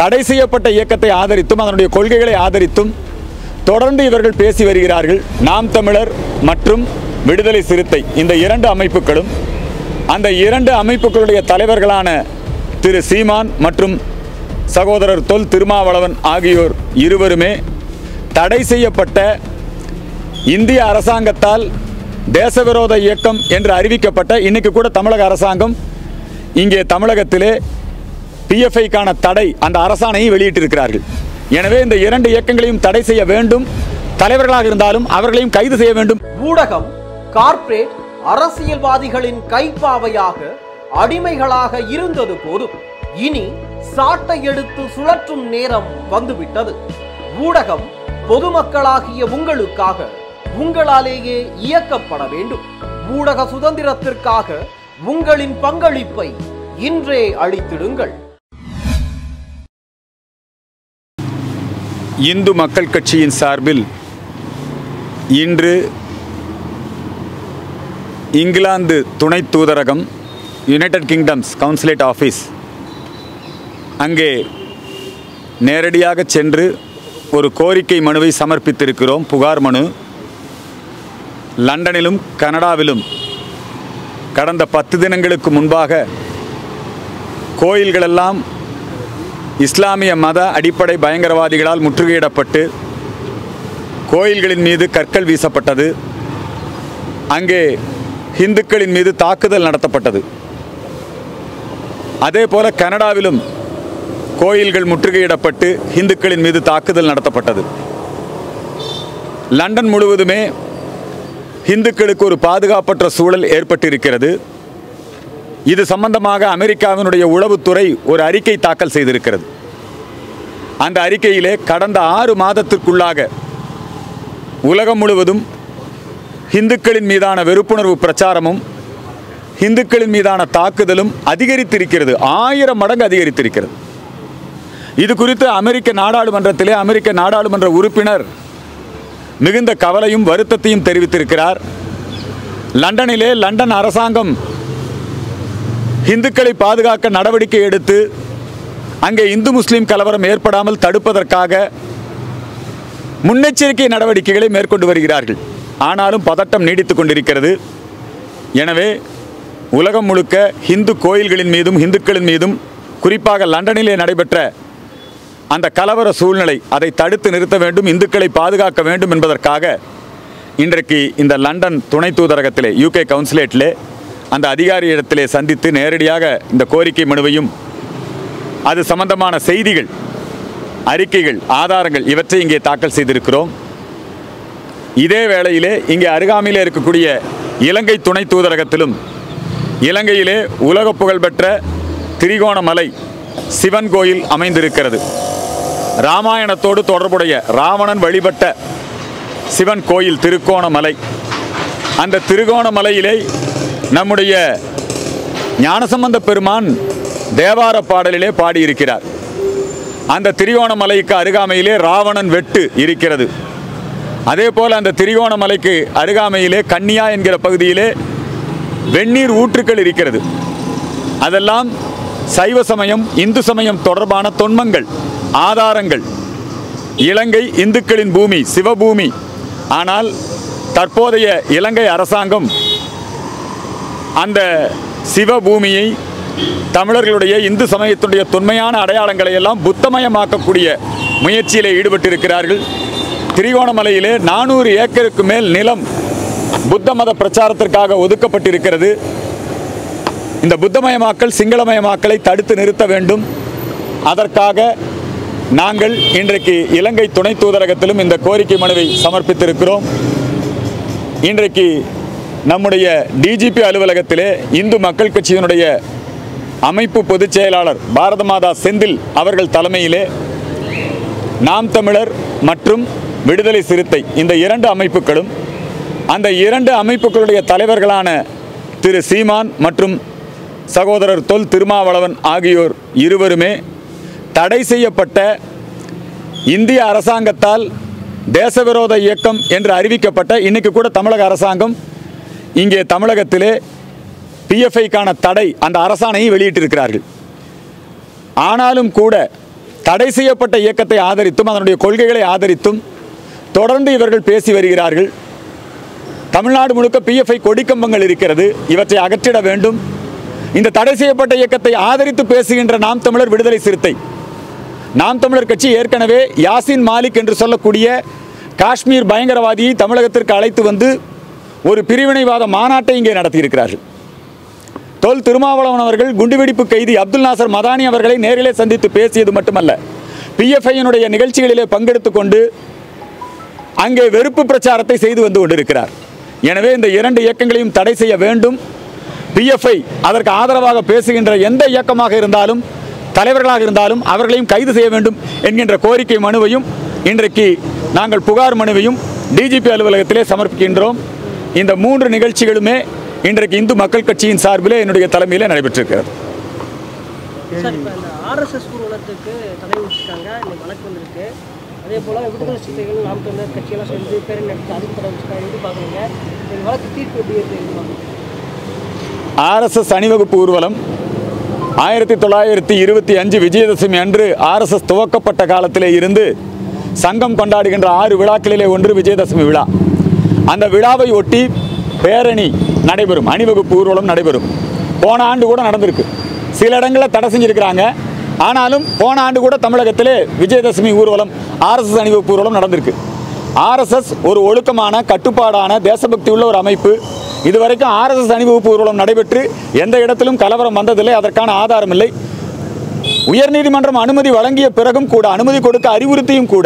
தடை செய்யப்பட்ட இயக்கத்தை ஆதரித்தும் அதனுடைய கொள்கைகளை ஆதரித்தும் தொடர்ந்து இவர்கள் பேசி வருகிறார்கள் நாம் தமிழர் மற்றும் விடுதலை சிறுத்தை இந்த இரண்டு அமைப்புகளும் அந்த இரண்டு அமைப்புகளுடைய தலைவர்களான திரு சீமான் மற்றும் சகோதரர் தொல் திருமாவளவன் ஆகியோர் இருவருமே தடை செய்யப்பட்ட இந்திய அரசாங்கத்தால் தேசவிரோத இயக்கம் என்று அறிவிக்கப்பட்ட இன்னைக்கு கூட தமிழக அரசாங்கம் இங்கே தமிழகத்திலே பிஎஃப்ஐக்கான தடை அந்த அரசாணையை வெளியிட்டிருக்கிறார்கள் எனவே இந்த இரண்டு இயக்கங்களையும் தடை செய்ய வேண்டும் தலைவர்களாக இருந்தாலும் அவர்களையும் கைது செய்ய வேண்டும் ஊடகம் கார்ப்பரேட் அரசியல்வாதிகளின் கைப்பாவையாக அடிமைகளாக இருந்தது போதும் இனி சாட்டை எடுத்து சுழற்றும் நேரம் வந்துவிட்டது ஊடகம் பொதுமக்களாகிய உங்களுக்காக உங்களாலேயே இயக்கப்பட வேண்டும் ஊடக சுதந்திரத்திற்காக உங்களின் பங்களிப்பை இன்றே அளித்திடுங்கள் இந்து மக்கள் கட்சியின் சார்பில் இன்று இங்கிலாந்து துணை தூதரகம் யுனைடெட் கிங்டம்ஸ் கவுன்சிலேட் ஆஃபீஸ் அங்கே நேரடியாக சென்று ஒரு கோரிக்கை மனுவை சமர்ப்பித்திருக்கிறோம் புகார் மனு லண்டனிலும் கனடாவிலும் கடந்த பத்து தினங்களுக்கு முன்பாக கோயில்களெல்லாம் இஸ்லாமிய மத அடிப்படை பயங்கரவாதிகளால் முற்றுகையிடப்பட்டு கோயில்களின் மீது கற்கள் வீசப்பட்டது அங்கே இந்துக்களின் மீது தாக்குதல் நடத்தப்பட்டது அதே போல கனடாவிலும் கோயில்கள் முற்றுகையிடப்பட்டு இந்துக்களின் மீது தாக்குதல் நடத்தப்பட்டது லண்டன் முழுவதுமே இந்துக்களுக்கு ஒரு பாதுகாப்பற்ற சூழல் ஏற்பட்டிருக்கிறது இது சம்பந்தமாக அமெரிக்காவினுடைய உளவுத்துறை ஒரு அறிக்கை தாக்கல் செய்திருக்கிறது அந்த அறிக்கையிலே கடந்த ஆறு மாதத்திற்குள்ளாக உலகம் முழுவதும் இந்துக்களின் மீதான வெறுப்புணர்வு பிரச்சாரமும் இந்துக்களின் மீதான தாக்குதலும் அதிகரித்திருக்கிறது ஆயிரம் மடங்கு அதிகரித்திருக்கிறது இது குறித்து அமெரிக்க நாடாளுமன்றத்திலே அமெரிக்க நாடாளுமன்ற உறுப்பினர் மிகுந்த கவலையும் வருத்தத்தையும் தெரிவித்திருக்கிறார் லண்டனிலே லண்டன் அரசாங்கம் இந்துக்களை பாதுகாக்க நடவடிக்கை எடுத்து அங்கே இந்து முஸ்லீம் கலவரம் ஏற்படாமல் தடுப்பதற்காக முன்னெச்சரிக்கை நடவடிக்கைகளை மேற்கொண்டு வருகிறார்கள் ஆனாலும் பதட்டம் நீடித்துக் கொண்டிருக்கிறது எனவே உலகம் முழுக்க இந்து கோயில்களின் மீதும் இந்துக்களின் மீதும் குறிப்பாக லண்டனிலே நடைபெற்ற அந்த கலவர சூழ்நிலை அதை தடுத்து நிறுத்த வேண்டும் இந்துக்களை பாதுகாக்க வேண்டும் என்பதற்காக இன்றைக்கு இந்த லண்டன் துணை தூதரகத்திலே யூகே கவுன்சிலேட்டிலே அந்த அதிகாரியிடத்திலே சந்தித்து நேரடியாக இந்த கோரிக்கை மனுவையும் அது சம்பந்தமான செய்திகள் அறிக்கைகள் ஆதாரங்கள் இவற்றை இங்கே தாக்கல் செய்திருக்கிறோம் இதே வேளையிலே இங்கே அருகாமையிலே இருக்கக்கூடிய இலங்கை துணை தூதரகத்திலும் இலங்கையிலே உலக புகழ்பெற்ற திரிகோணமலை சிவன் கோயில் அமைந்திருக்கிறது ராமாயணத்தோடு தொடர்புடைய ராவணன் வழிபட்ட சிவன் கோயில் திருக்கோணமலை அந்த திருகோணமலையிலே நம்முடைய ஞானசம்பந்த பெருமான் தேவார பாடலிலே பாடியிருக்கிறார் அந்த திரிகோணமலைக்கு அருகாமையிலே ராவணன் வெட்டு இருக்கிறது அதே போல் அந்த திரிகோணமலைக்கு அருகாமையிலே கன்னியா என்கிற பகுதியிலே வெந்நீர் ஊற்றுக்கள் இருக்கிறது அதெல்லாம் சைவ சமயம் இந்து சமயம் தொடர்பான தொன்மங்கள் ஆதாரங்கள் இலங்கை இந்துக்களின் பூமி சிவபூமி ஆனால் தற்போதைய இலங்கை அரசாங்கம் அந்த சிவபூமியை தமிழர்களுடைய இந்து சமயத்துடைய தொன்மையான அடையாளங்களை எல்லாம் புத்தமயமாக்கக்கூடிய முயற்சியிலே ஈடுபட்டிருக்கிறார்கள் திரிகோணமலையிலே நானூறு ஏக்கருக்கு மேல் நிலம் புத்த மத பிரச்சாரத்திற்காக ஒதுக்கப்பட்டிருக்கிறது இந்த புத்தமயமாக்கல் சிங்களமயமாக்கலை தடுத்து நிறுத்த வேண்டும் அதற்காக நாங்கள் இன்றைக்கு இலங்கை துணை தூதரகத்திலும் இந்த கோரிக்கை மனுவை சமர்ப்பித்திருக்கிறோம் இன்றைக்கு நம்முடைய டிஜிபி அலுவலகத்திலே இந்து மக்கள் கட்சியினுடைய அமைப்பு பொதுச் செயலாளர் பாரத மாதா செந்தில் அவர்கள் தலைமையிலே நாம் தமிழர் மற்றும் விடுதலை சிறுத்தை இந்த இரண்டு அமைப்புகளும் அந்த இரண்டு அமைப்புகளுடைய தலைவர்களான திரு சீமான் மற்றும் சகோதரர் தொல் திருமாவளவன் ஆகியோர் இருவருமே தடை செய்யப்பட்ட இந்திய அரசாங்கத்தால் தேசவிரோத இயக்கம் என்று அறிவிக்கப்பட்ட இன்னைக்கு கூட தமிழக அரசாங்கம் இங்கே தமிழகத்திலே பிஎஃப்ஐக்கான தடை அந்த அரசாணையை வெளியிட்டிருக்கிறார்கள் ஆனாலும் கூட தடை செய்யப்பட்ட இயக்கத்தை ஆதரித்தும் அதனுடைய கொள்கைகளை ஆதரித்தும் தொடர்ந்து இவர்கள் பேசி வருகிறார்கள் தமிழ்நாடு முழுக்க பிஎஃப்ஐ கொடிக்கம்பங்கள் இருக்கிறது இவற்றை அகற்றிட வேண்டும் இந்த தடை செய்யப்பட்ட இயக்கத்தை ஆதரித்து பேசுகின்ற நாம் தமிழர் விடுதலை சிறுத்தை நாம் தமிழர் கட்சி ஏற்கனவே யாசின் மாலிக் என்று சொல்லக்கூடிய காஷ்மீர் பயங்கரவாதியை தமிழகத்திற்கு அழைத்து வந்து ஒரு பிரிவினைவாத மாநாட்டை இங்கே நடத்தியிருக்கிறார்கள் தொல் திருமாவளவன் அவர்கள் குண்டுவெடிப்பு கைதி அப்துல் நாசர் மதானி அவர்களை நேரிலே சந்தித்து பேசியது மட்டுமல்ல பிஎஃப்ஐயினுடைய நிகழ்ச்சிகளிலே பங்கெடுத்துக் கொண்டு அங்கே வெறுப்பு பிரச்சாரத்தை செய்து வந்து கொண்டிருக்கிறார் எனவே இந்த இரண்டு இயக்கங்களையும் தடை செய்ய வேண்டும் பிஎஃப்ஐ அதற்கு ஆதரவாக பேசுகின்ற எந்த இயக்கமாக இருந்தாலும் தலைவர்களாக இருந்தாலும் அவர்களையும் கைது செய்ய வேண்டும் என்கின்ற கோரிக்கை மனுவையும் இன்றைக்கு நாங்கள் புகார் மனுவையும் டிஜிபி அலுவலகத்திலே சமர்ப்பிக்கின்றோம் இந்த மூன்று நிகழ்ச்சிகளுமே இன்றைக்கு இந்து மக்கள் கட்சியின் சார்பிலே என்னுடைய தலைமையிலே நடைபெற்றிருக்கிறது சார் இப்போ இந்த ஆர்எஸ்எஸ் ஊர்வலத்துக்கு தடை வச்சுருக்காங்க இன்னைக்கு வழக்கு வந்திருக்கு அதே போல் விடுதலை சிறுத்தைகள் நாம் தமிழர் கட்சியெல்லாம் சேர்ந்து பேரணி நடத்தி அதுக்கு தடை வச்சுருக்காங்க எப்படி பார்க்குறீங்க இந்த வழக்கு தீர்ப்பு எப்படி இருக்கு எப்படி பார்க்குறீங்க ஆர்எஸ்எஸ் அணிவகுப்பு ஊர்வலம் ஆயிரத்தி தொள்ளாயிரத்தி இருபத்தி அஞ்சு விஜயதசமி அன்று ஆர்எஸ்எஸ் துவக்கப்பட்ட காலத்திலே இருந்து சங்கம் கொண்டாடுகின்ற ஆறு விழாக்களிலே ஒன்று விஜயதசமி விழா அந்த விழாவை ஒட்டி பேரணி நடைபெறும் அணிவகுப்பு ஊர்வலம் நடைபெறும் போன ஆண்டு கூட நடந்திருக்கு சில இடங்களில் தடை செஞ்சிருக்கிறாங்க ஆனாலும் போன ஆண்டு கூட தமிழகத்திலே விஜயதசமி ஊர்வலம் ஆர்எஸ்எஸ் அணிவகுப்பு ஊர்வலம் நடந்திருக்கு ஆர்எஸ்எஸ் ஒரு ஒழுக்கமான கட்டுப்பாடான தேசபக்தி உள்ள ஒரு அமைப்பு இதுவரைக்கும் ஆர்எஸ்எஸ் அணிவகுப்பு ஊர்வலம் நடைபெற்று எந்த இடத்திலும் கலவரம் வந்ததில்லை அதற்கான ஆதாரம் இல்லை உயர்நீதிமன்றம் அனுமதி வழங்கிய பிறகும் கூட அனுமதி கொடுக்க அறிவுறுத்தியும் கூட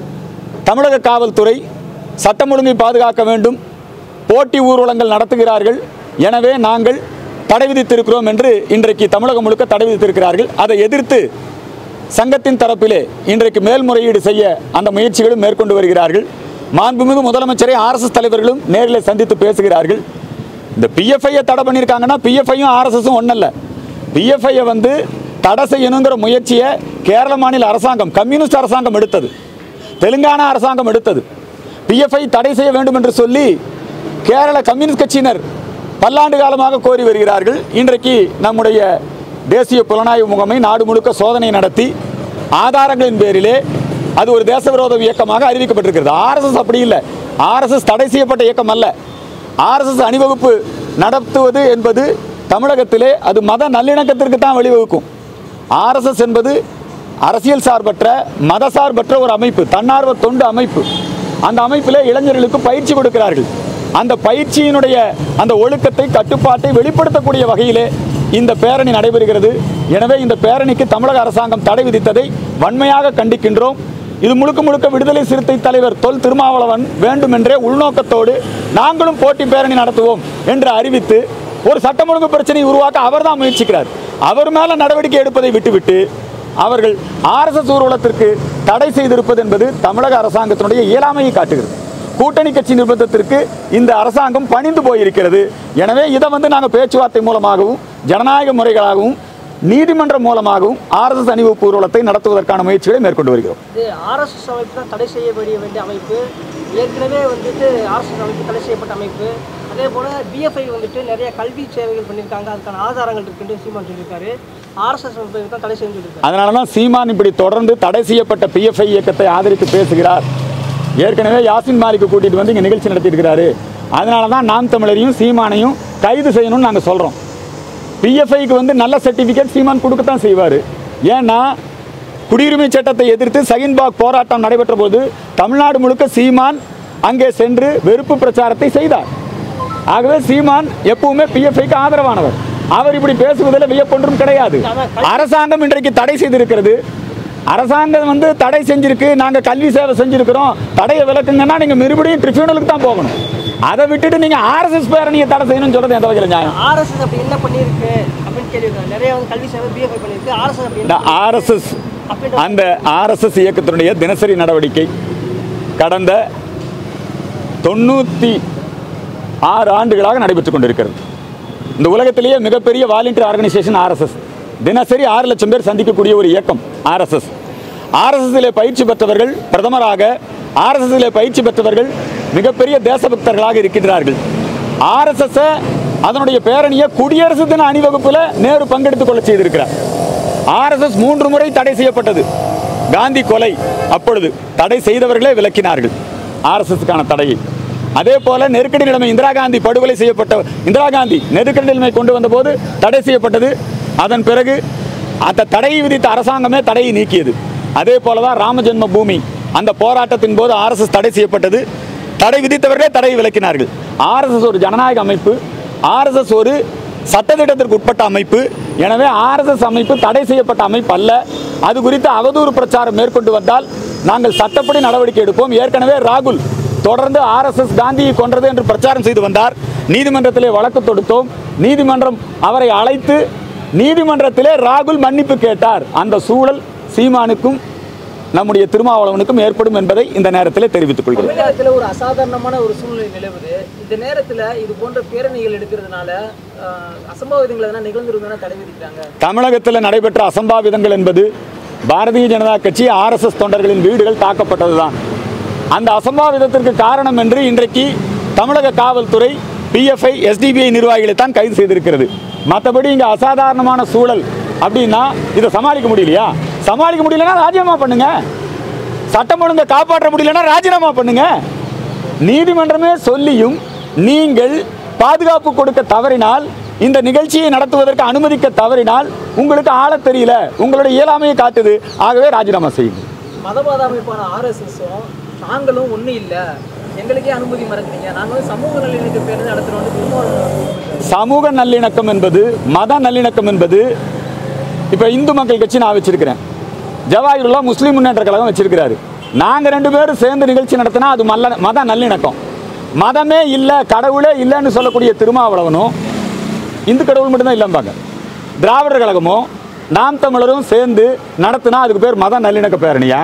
தமிழக காவல்துறை சட்டம் ஒழுங்கை பாதுகாக்க வேண்டும் போட்டி ஊர்வலங்கள் நடத்துகிறார்கள் எனவே நாங்கள் தடை விதித்திருக்கிறோம் என்று இன்றைக்கு தமிழகம் முழுக்க தடை விதித்திருக்கிறார்கள் அதை எதிர்த்து சங்கத்தின் தரப்பிலே இன்றைக்கு மேல்முறையீடு செய்ய அந்த முயற்சிகளும் மேற்கொண்டு வருகிறார்கள் மாண்புமிகு முதலமைச்சரை ஆர்எஸ்எஸ் தலைவர்களும் நேரில் சந்தித்து பேசுகிறார்கள் இந்த பிஎஃப்ஐயை தடை பண்ணியிருக்காங்கன்னா பிஎஃப்ஐயும் ஆர்எஸ்எஸும் ஒன்றல்ல பிஎஃப்ஐயை வந்து தடை செய்யணுங்கிற முயற்சியை கேரள மாநில அரசாங்கம் கம்யூனிஸ்ட் அரசாங்கம் எடுத்தது தெலுங்கானா அரசாங்கம் எடுத்தது பிஎஃப்ஐ தடை செய்ய வேண்டும் என்று சொல்லி கேரள கம்யூனிஸ்ட் கட்சியினர் பல்லாண்டு காலமாக கோரி வருகிறார்கள் இன்றைக்கு நம்முடைய தேசிய புலனாய்வு முகமை நாடு முழுக்க சோதனை நடத்தி ஆதாரங்களின் பேரிலே அது ஒரு தேசவிரோத இயக்கமாக அறிவிக்கப்பட்டிருக்கிறது ஆர்எஸ்எஸ் அப்படி இல்லை ஆர்எஸ்எஸ் தடை செய்யப்பட்ட இயக்கம் அல்ல ஆர்எஸ்எஸ் அணிவகுப்பு நடத்துவது என்பது தமிழகத்திலே அது மத நல்லிணக்கத்திற்கு தான் வழிவகுக்கும் ஆர்எஸ்எஸ் என்பது அரசியல் சார்பற்ற மத சார்பற்ற ஒரு அமைப்பு தன்னார்வ தொண்டு அமைப்பு அந்த அமைப்பிலே இளைஞர்களுக்கு பயிற்சி கொடுக்கிறார்கள் அந்த பயிற்சியினுடைய அந்த ஒழுக்கத்தை கட்டுப்பாட்டை வெளிப்படுத்தக்கூடிய வகையிலே இந்த பேரணி நடைபெறுகிறது எனவே இந்த பேரணிக்கு தமிழக அரசாங்கம் தடை விதித்ததை வன்மையாக கண்டிக்கின்றோம் இது முழுக்க முழுக்க விடுதலை சிறுத்தை தலைவர் தொல் திருமாவளவன் வேண்டுமென்றே உள்நோக்கத்தோடு நாங்களும் போட்டி பேரணி நடத்துவோம் என்று அறிவித்து ஒரு சட்டம் ஒழுங்கு பிரச்சனையை உருவாக்க அவர்தான் முயற்சிக்கிறார் அவர் மேல நடவடிக்கை எடுப்பதை விட்டுவிட்டு அவர்கள் ஆர்எஸ்எஸ் ஊர்வலத்திற்கு தடை செய்திருப்பது என்பது தமிழக அரசாங்கத்தினுடைய இயலாமையை காட்டுகிறது கூட்டணி கட்சி நிர்பந்தத்திற்கு இந்த அரசாங்கம் பணிந்து போயிருக்கிறது எனவே இதை வந்து நாங்கள் பேச்சுவார்த்தை மூலமாகவும் ஜனநாயக முறைகளாகவும் நீதிமன்றம் மூலமாகவும் ஆர்எஸ்எஸ் அணிவகுப்பு ஊர்வலத்தை நடத்துவதற்கான முயற்சிகளை மேற்கொண்டு வருகிறோம் இது ஆர்எஸ்எஸ் அமைப்பு தான் தடை செய்ய வேண்டிய வேண்டிய அமைப்பு ஏற்கனவே வந்துட்டு ஆர்எஸ்எஸ் அமைப்பு தடை செய்யப்பட்ட அமைப்பு அதே போல் பிஎஃப்ஐ வந்துட்டு நிறைய கல்வி சேவைகள் பண்ணியிருக்காங்க அதுக்கான ஆதாரங்கள் இருக்குன்னு சீமான் சொல்லியிருக்காரு ஆர்எஸ்எஸ் அமைப்பு தான் தடை செய்ய சொல்லியிருக்காரு அதனால தான் சீமான் இப்படி தொடர்ந்து தடை செய்யப்பட்ட பிஎஃப்ஐ இயக்கத்தை ஆதரித்து பேசுகிறார் ஏற்கனவே யாசின் மாலிக்கு கூட்டிட்டு வந்து இங்கே நிகழ்ச்சி நடத்தியிருக்கிறாரு அதனால தான் நாம் தமிழரையும் சீமானையும் கைது செய்யணும்னு நாங்கள் சொல்கிறோம் பிஎஃப்ஐக்கு வந்து நல்ல சர்டிஃபிகேட் சீமான் கொடுக்கத்தான் செய்வார் ஏன்னா குடியுரிமை சட்டத்தை எதிர்த்து சகின்பாக் போராட்டம் நடைபெற்ற போது தமிழ்நாடு முழுக்க சீமான் அங்கே சென்று வெறுப்பு பிரச்சாரத்தை செய்தார் ஆகவே சீமான் எப்பவுமே பிஎஃப்ஐக்கு ஆதரவானவர் அவர் இப்படி பேசுவதில் வியப்பொன்றும் கிடையாது அரசாங்கம் இன்றைக்கு தடை செய்திருக்கிறது அரசாங்கம் வந்து தடை செஞ்சிருக்கு நாங்கள் கல்வி சேவை செஞ்சிருக்கிறோம் தடையை விளக்குங்கன்னா நீங்கள் மறுபடியும் ட்ரிபியூனலுக்கு தான் போகணும் அதை விட்டுட்டு நீங்கள் ஆர்எஸ்எஸ் பேரணியை தடை செய்யணும்னு சொல்றது எந்த வகையில் நியாயம் ஆர்எஸ்எஸ் அப்படி என்ன பண்ணியிருக்கு அப்படின்னு கேள்வி நிறைய வந்து கல்வி சேவை பிஎஃப்ஐ பண்ணியிருக்கு ஆர்எஸ்எஸ் அப்படி இந்த என்ன ஆர்எஸ்எஸ் அந்த ஆர்எஸ்எஸ் இயக்கத்தினுடைய தினசரி நடவடிக்கை கடந்த தொண்ணூற்றி ஆறு ஆண்டுகளாக நடைபெற்றுக் கொண்டிருக்கிறது இந்த உலகத்திலேயே மிகப்பெரிய வாலண்டியர் ஆர்கனைசேஷன் ஆர்எஸ்எஸ் தினசரி ஆறு லட்சம் பேர் சந்திக்கக்கூடிய ஒரு இயக்கம் ஆர்எஸ்எஸ் ஆர்எஸ்எஸ்ஸிலே பயிற்சி பெற்றவர்கள் பிரதமராக ஆர்எஸ்எஸ்ஸிலே பயிற்சி பெற்றவர்கள் மிகப்பெரிய தேசபக்தர்களாக இருக்கின்றார்கள் ஆர்எஸ்எஸ் அதனுடைய பேரணியை குடியரசு தின அணிவகுப்பில் நேரு பங்கெடுத்துக் கொள்ள செய்திருக்கிறார் ஆர்எஸ்எஸ் மூன்று முறை தடை செய்யப்பட்டது காந்தி கொலை அப்பொழுது தடை செய்தவர்களே விளக்கினார்கள் ஆர்எஸ்எஸ்க்கான தடையை அதே போல நெருக்கடி நிலைமை இந்திரா காந்தி படுகொலை செய்யப்பட்ட இந்திரா காந்தி நெருக்கடி நிலைமை கொண்டு வந்தபோது தடை செய்யப்பட்டது அதன் பிறகு அந்த தடையை விதித்த அரசாங்கமே தடையை நீக்கியது அதே போலதான் ராமஜென்ம பூமி அந்த போராட்டத்தின் போது ஆர்எஸ்எஸ் தடை செய்யப்பட்டது தடை விதித்தவர்களே தடையை விலக்கினார்கள் ஆர்எஸ்எஸ் ஒரு ஜனநாயக அமைப்பு ஆர்எஸ்எஸ் ஒரு சட்டத்திட்டத்திற்கு உட்பட்ட அமைப்பு எனவே ஆர்எஸ்எஸ் அமைப்பு தடை செய்யப்பட்ட அமைப்பு அல்ல அது குறித்து அவதூறு பிரச்சாரம் மேற்கொண்டு வந்தால் நாங்கள் சட்டப்படி நடவடிக்கை எடுப்போம் ஏற்கனவே ராகுல் தொடர்ந்து ஆர்எஸ்எஸ் காந்தியை கொன்றது என்று பிரச்சாரம் செய்து வந்தார் நீதிமன்றத்திலே வழக்கு தொடுத்தோம் நீதிமன்றம் அவரை அழைத்து நீதிமன்றத்திலே ராகுல் மன்னிப்பு கேட்டார் அந்த சூழல் சீமானுக்கும் நம்முடைய திருமாவளவனுக்கும் ஏற்படும் என்பதை இந்த நேரத்தில் தெரிவித்துக் கொள்கிறேன் தமிழகத்தில் ஒரு அசாதாரணமான ஒரு சூழ்நிலை நிலவுது இந்த நேரத்தில் இது போன்ற பேரணிகள் எடுக்கிறதுனால ஆஹ், அசம்பாவிதங்கள் எதனா நிகழ்ந்துருந்தா தடை விதிக்கிறாங்க தமிழகத்தில் நடைபெற்ற அசம்பாவிதங்கள் என்பது பாரதிய ஜனதா கட்சி ஆர்எஸ்எஸ் தொண்டர்களின் வீடுகள் தாக்கப்பட்டதுதான் அந்த அசம்பாவிதத்திற்கு காரணம் என்று இன்றைக்கு தமிழக காவல்துறை பிஎஃப்ஐ எஸ்டிபிஐ நிர்வாகிகளை தான் கைது செய்திருக்கிறது மற்றபடி இங்கே அசாதாரணமான சூழல் அப்படின்னா இதை சமாளிக்க முடியலையா சமாளிக்க முடியலன்னா ராஜினாமா பண்ணுங்க சட்டம் ஒழுங்கை காப்பாற்ற முடியலன்னா ராஜினாமா பண்ணுங்க நீதிமன்றமே சொல்லியும் நீங்கள் பாதுகாப்பு கொடுக்க தவறினால் இந்த நிகழ்ச்சியை நடத்துவதற்கு அனுமதிக்க தவறினால் உங்களுக்கு ஆளத் தெரியல உங்களுடைய இயலாமையை காட்டுது ஆகவே ராஜினாமா செய்யுங்க மதவாத அமைப்பான ஆர்எஸ்எஸும் நாங்களும் ஒன்றும் இல்லை எங்களுக்கே அனுமதி மறக்கிறீங்க நாங்கள் வந்து சமூக நல்லிணக்க பேரணி நடத்துகிறோம் திருமாவளவன் சமூக நல்லிணக்கம் என்பது மத நல்லிணக்கம் என்பது இப்போ இந்து மக்கள் கட்சி நான் வச்சிருக்கிறேன் ஜவாஹிருல்லா முஸ்லீம் முன்னேற்ற கழகம் வச்சிருக்கிறாரு நாங்கள் ரெண்டு பேரும் சேர்ந்து நிகழ்ச்சி நடத்தினா அது மல்ல மத நல்லிணக்கம் மதமே இல்லை கடவுளே இல்லைன்னு சொல்லக்கூடிய திருமாவளவனும் இந்து கடவுள் மட்டும்தான் இல்லைம்பாங்க திராவிடர் கழகமும் நாம் தமிழரும் சேர்ந்து நடத்தினா அதுக்கு பேர் மத நல்லிணக்க பேரணியா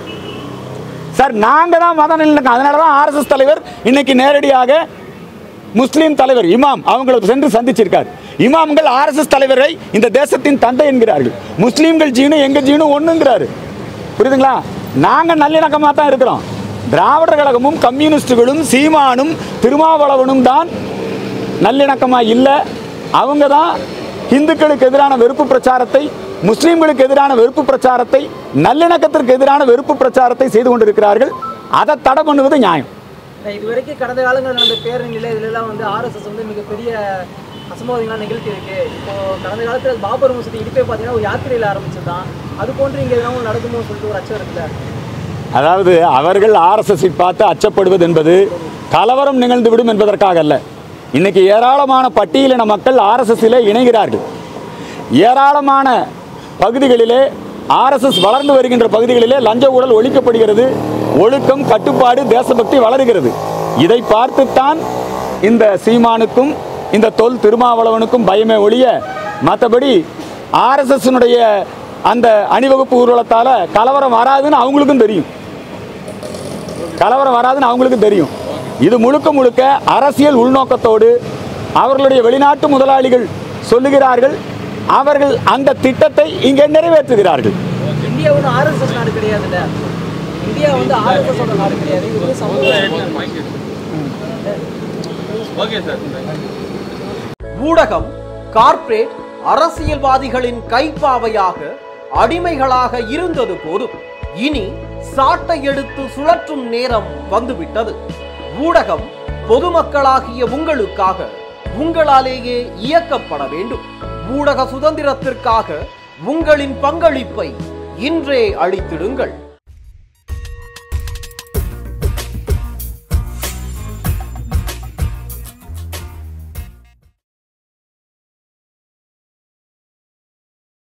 சார் நாங்கள் தான் மத நல்லிணக்கம் அதனால தான் ஆர்எஸ்எஸ் தலைவர் இன்னைக்கு நேரடியாக முஸ்லீம் தலைவர் இமாம் அவங்களை சென்று சந்திச்சிருக்கார் இமாம்கள் ஆர்எஸ்எஸ் தலைவரை இந்த தேசத்தின் தந்தை என்கிறார்கள் முஸ்லீம்கள் ஜீனு எங்க ஜீனு ஒண்ணுங்கிறாரு புரியுதுங்களா நாங்க நல்லிணக்கமாக தான் இருக்கிறோம் திராவிடர் கழகமும் கம்யூனிஸ்டுகளும் சீமானும் திருமாவளவனும் தான் நல்லிணக்கமா இல்லை அவங்க தான் இந்துக்களுக்கு எதிரான வெறுப்பு பிரச்சாரத்தை முஸ்லீம்களுக்கு எதிரான வெறுப்பு பிரச்சாரத்தை நல்லிணக்கத்திற்கு எதிரான வெறுப்பு பிரச்சாரத்தை செய்து கொண்டிருக்கிறார்கள் அதை தடை பண்ணுவது நியாயம் இது வரைக்கும் கடந்த காலங்களில் நடந்த பேரணியில் இதுலலாம் வந்து ஆர்எஸ்எஸ் வந்து மிகப்பெரிய அசம்பாவிதங்களாக நிகழ்த்தி இருக்கு இப்போ கடந்த காலத்தில் பாபர் மசூதி இடிப்பே பார்த்தீங்கன்னா ஒரு யாத்திரையில் ஆரம்பிச்சது தான் அது போன்று இங்கே எதனா ஒன்று நடக்குமோ சொல்லிட்டு ஒரு அச்சம் இருக்குல்ல அதாவது அவர்கள் ஆர்எஸ்எஸ்ஸை பார்த்து அச்சப்படுவது என்பது கலவரம் நிகழ்ந்துவிடும் என்பதற்காக அல்ல இன்னைக்கு ஏராளமான பட்டியலின மக்கள் ஆர்எஸ்எஸ்ஸிலே இணைகிறார்கள் ஏராளமான பகுதிகளிலே ஆர்எஸ்எஸ் வளர்ந்து வருகின்ற பகுதிகளிலே லஞ்ச ஊழல் ஒழிக்கப்படுகிறது ஒழுக்கம் கட்டுப்பாடு தேசபக்தி வளருகிறது இதை பார்த்துத்தான் இந்த சீமானுக்கும் இந்த தொல் திருமாவளவனுக்கும் பயமே ஒழிய மற்றபடி ஆர்எஸ்எஸ்னுடைய அந்த அணிவகுப்பு ஊர்வலத்தால் கலவரம் வராதுன்னு அவங்களுக்கும் தெரியும் கலவரம் வராதுன்னு அவங்களுக்கும் தெரியும் இது முழுக்க முழுக்க அரசியல் உள்நோக்கத்தோடு அவர்களுடைய வெளிநாட்டு முதலாளிகள் சொல்லுகிறார்கள் அவர்கள் அந்த திட்டத்தை இங்கே நிறைவேற்றுகிறார்கள் இந்தியா ஒன்றும் ஆர்எஸ்எஸ் நாடு கிடையாதுல்ல இந்தியா வந்து ஆர்எஸ்எஸ் நாடு கிடையாது இது வந்து சமூக ஊடகம் கார்ப்பரேட் அரசியல்வாதிகளின் கைப்பாவையாக அடிமைகளாக இருந்தது போதும் இனி சாட்டை எடுத்து சுழற்றும் நேரம் வந்துவிட்டது ஊடகம் பொதுமக்களாகிய உங்களுக்காக உங்களாலேயே இயக்கப்பட வேண்டும் ஊடக சுதந்திரத்திற்காக உங்களின் பங்களிப்பை இன்றே அளித்திடுங்கள்